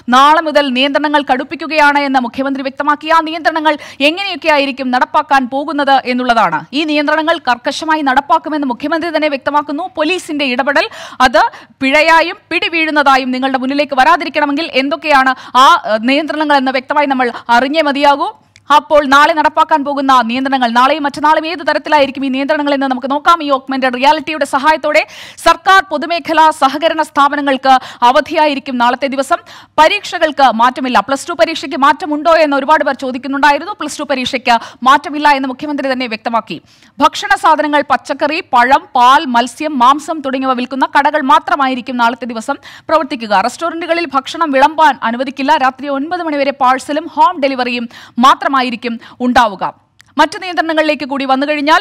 നാളെ മുതൽ നിയന്ത്രണങ്ങൾ കടുപ്പിക്കുകയാണ് എന്ന് മുഖ്യമന്ത്രി വ്യക്തമാക്കി ആ നിയന്ത്രണങ്ങൾ എങ്ങനെയൊക്കെ ആയിരിക്കും നടപ്പാക്കാൻ പോകുന്നത് എന്നുള്ളതാണ് ഈ നിയന്ത്രണങ്ങൾ കർക്കശമായി നടപ്പാക്കുമെന്ന് മുഖ്യമന്ത്രി തന്നെ വ്യക്തമാക്കുന്നു പോലീസിന്റെ ഇടപെടൽ അത് പിഴയായും പിടിവീഴുന്നതായും നിങ്ങളുടെ മുന്നിലേക്ക് വരാതിരിക്കണമെങ്കിൽ എന്തൊക്കെയാണ് ആ ഏഹ്, നിയന്ത്രണങ്ങൾ എന്ന് വ്യക്തമായി നമ്മൾ അറിഞ്ഞേ മതിയാകൂ അപ്പോൾ നാളെ നടപ്പാക്കാൻ പോകുന്ന നിയന്ത്രണങ്ങൾ നാളെയും മറ്റന്നാളും ഏത് തരത്തിലായിരിക്കും ഈ നിയന്ത്രണങ്ങൾ എന്ന് നമുക്ക് നോക്കാം ഈ ഓഗ്മെന്റഡ് റിയാലിറ്റിയുടെ സഹായത്തോടെ സർക്കാർ പൊതുമേഖലാ സഹകരണ സ്ഥാപനങ്ങൾക്ക് അവധിയായിരിക്കും നാളത്തെ ദിവസം പരീക്ഷകൾക്ക് മാറ്റമില്ല പ്ലസ് ടു പരീക്ഷയ്ക്ക് മാറ്റമുണ്ടോ എന്ന് ഒരുപാട് പേർ ചോദിക്കുന്നുണ്ടായിരുന്നു പ്ലസ് ടു പരീക്ഷയ്ക്ക് മാറ്റമില്ല എന്ന് മുഖ്യമന്ത്രി തന്നെ വ്യക്തമാക്കി ഭക്ഷണ സാധനങ്ങൾ പച്ചക്കറി പഴം പാൽ മത്സ്യം മാംസം തുടങ്ങിയവ വിൽക്കുന്ന കടകൾ മാത്രമായിരിക്കും നാളത്തെ ദിവസം പ്രവർത്തിക്കുക റെസ്റ്റോറന്റുകളിൽ ഭക്ഷണം വിളമ്പാൻ അനുവദിക്കില്ല രാത്രി ഒൻപത് മണിവരെ പാഴ്സലും ഹോം ഡെലിവറിയും മാത്രമായിരിക്കും ഉണ്ടാവുക മറ്റു നിയന്ത്രണങ്ങളിലേക്ക് കൂടി വന്നു കഴിഞ്ഞാൽ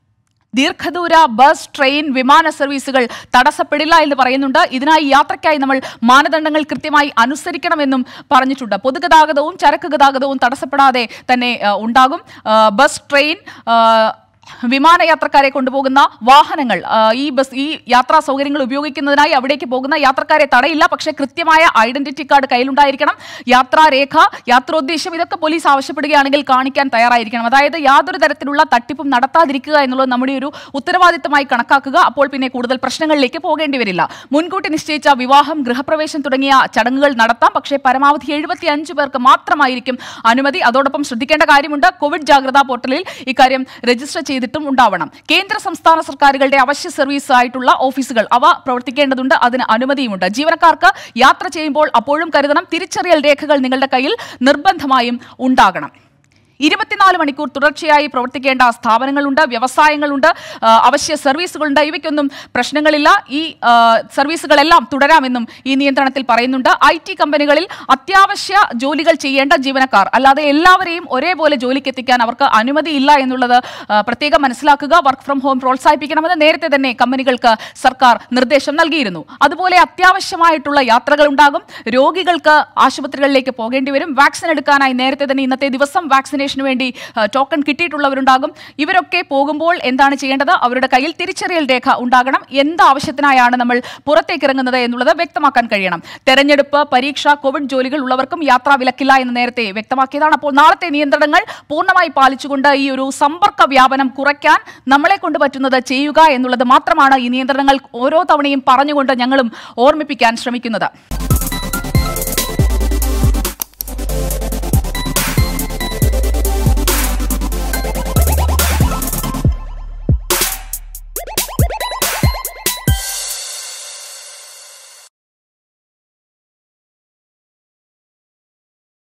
ദീർഘദൂര ബസ് ട്രെയിൻ വിമാന സർവീസുകൾ തടസ്സപ്പെടില്ല എന്ന് പറയുന്നുണ്ട് ഇതിനായി യാത്രയ്ക്കായി നമ്മൾ മാനദണ്ഡങ്ങൾ കൃത്യമായി അനുസരിക്കണമെന്നും പറഞ്ഞിട്ടുണ്ട് പൊതുഗതാഗതവും ചരക്ക് ഗതാഗതവും തടസ്സപ്പെടാതെ തന്നെ ആ, ഉണ്ടാകും ആ, ബസ് ട്രെയിൻ ആ, വിമാനയാത്രക്കാരെ കൊണ്ടുപോകുന്ന വാഹനങ്ങൾ ആ, ഈ ബസ് ഈ യാത്രാ സൗകര്യങ്ങൾ ഉപയോഗിക്കുന്നതിനായി അവിടേക്ക് പോകുന്ന യാത്രക്കാരെ തടയില്ല പക്ഷേ കൃത്യമായ ഐഡന്റിറ്റി കാർഡ് കയ്യിലുണ്ടായിരിക്കണം യാത്രാരേഖ യാത്രോദ്ദേശം ഇതൊക്കെ പോലീസ് ആവശ്യപ്പെടുകയാണെങ്കിൽ കാണിക്കാൻ തയ്യാറായിരിക്കണം അതായത് യാതൊരു തരത്തിലുള്ള തട്ടിപ്പും നടത്താതിരിക്കുക എന്നുള്ളത് നമ്മുടെ ഒരു ഉത്തരവാദിത്തമായി കണക്കാക്കുക അപ്പോൾ പിന്നെ കൂടുതൽ പ്രശ്നങ്ങളിലേക്ക് പോകേണ്ടി വരില്ല മുൻകൂട്ടി നിശ്ചയിച്ച വിവാഹം ഗൃഹപ്രവേശം തുടങ്ങിയ ചടങ്ങുകൾ നടത്താം പക്ഷേ പരമാവധി എഴുപത്തി അഞ്ച് പേർക്ക് മാത്രമായിരിക്കും അനുമതി അതോടൊപ്പം ശ്രദ്ധിക്കേണ്ട കാര്യമുണ്ട് കോവിഡ് ജാഗ്രതാ പോർട്ടലിൽ ഇക്കാര്യം രജിസ്റ്റർ ചെയ്തിട്ടും ഉണ്ടാവണം കേന്ദ്ര സംസ്ഥാന സർക്കാരുകളുടെ അവശ്യ സർവീസ് ആയിട്ടുള്ള ഓഫീസുകൾ അവ പ്രവർത്തിക്കേണ്ടതുണ്ട് അതിന് അനുമതിയുമുണ്ട് ജീവനക്കാർക്ക് യാത്ര ചെയ്യുമ്പോൾ അപ്പോഴും കരുതണം തിരിച്ചറിയൽ രേഖകൾ നിങ്ങളുടെ കയ്യിൽ നിർബന്ധമായും ഉണ്ടാകണം ഇരുപത്തിനാല് മണിക്കൂർ തുടർച്ചയായി പ്രവർത്തിക്കേണ്ട സ്ഥാപനങ്ങളുണ്ട് വ്യവസായങ്ങളുണ്ട് ആ, അവശ്യ സർവീസുകളുണ്ട് ഇവയ്ക്കൊന്നും പ്രശ്നങ്ങളില്ല ഈ ആ, സർവീസുകളെല്ലാം തുടരാമെന്നും ഈ നിയന്ത്രണത്തിൽ പറയുന്നുണ്ട് ഐ ടി കമ്പനികളിൽ അത്യാവശ്യ ജോലികൾ ചെയ്യേണ്ട ജീവനക്കാർ അല്ലാതെ എല്ലാവരെയും ഒരേപോലെ ജോലിക്ക് എത്തിക്കാൻ അവർക്ക് അനുമതിയില്ല എന്നുള്ളത് ആ, പ്രത്യേകം മനസ്സിലാക്കുക വർക്ക് ഫ്രം ഹോം പ്രോത്സാഹിപ്പിക്കണമെന്ന് നേരത്തെ തന്നെ കമ്പനികൾക്ക് സർക്കാർ നിർദ്ദേശം നൽകിയിരുന്നു അതുപോലെ അത്യാവശ്യമായിട്ടുള്ള യാത്രകൾ ഉണ്ടാകും രോഗികൾക്ക് ആശുപത്രികളിലേക്ക് പോകേണ്ടി വരും വാക്സിൻ എടുക്കാനായി നേരത്തെ തന്നെ ഇന്നത്തെ ദിവസം വാക്സിനേഷന് വേണ്ടി ആ, ടോക്കൺ കിട്ടിയിട്ടുള്ളവരുണ്ടാകും ഇവരൊക്കെ പോകുമ്പോൾ എന്താണ് ചെയ്യേണ്ടത് അവരുടെ കയ്യിൽ തിരിച്ചറിയൽ രേഖ ഉണ്ടാകണം എന്ത് ആവശ്യത്തിനായാണ് നമ്മൾ പുറത്തേക്ക് ഇറങ്ങുന്നത് എന്നുള്ളത് വ്യക്തമാക്കാൻ കഴിയണം തെരഞ്ഞെടുപ്പ് പരീക്ഷ കോവിഡ് ജോലികൾ ഉള്ളവർക്കും യാത്രാ വിലക്കില്ല എന്ന് നേരത്തെ വ്യക്തമാക്കിയതാണ് അപ്പോൾ നാളത്തെ നിയന്ത്രണങ്ങൾ പൂർണ്ണമായി പാലിച്ചുകൊണ്ട് ഈ ഒരു സമ്പർക്ക വ്യാപനം കുറയ്ക്കാൻ നമ്മളെ കൊണ്ട് പറ്റുന്നത് ചെയ്യുക എന്നുള്ളത് മാത്രമാണ് ഈ നിയന്ത്രണങ്ങൾ ഓരോ തവണയും പറഞ്ഞുകൊണ്ട് ഞങ്ങളും ഓർമ്മിപ്പിക്കാൻ ശ്രമിക്കുന്നത്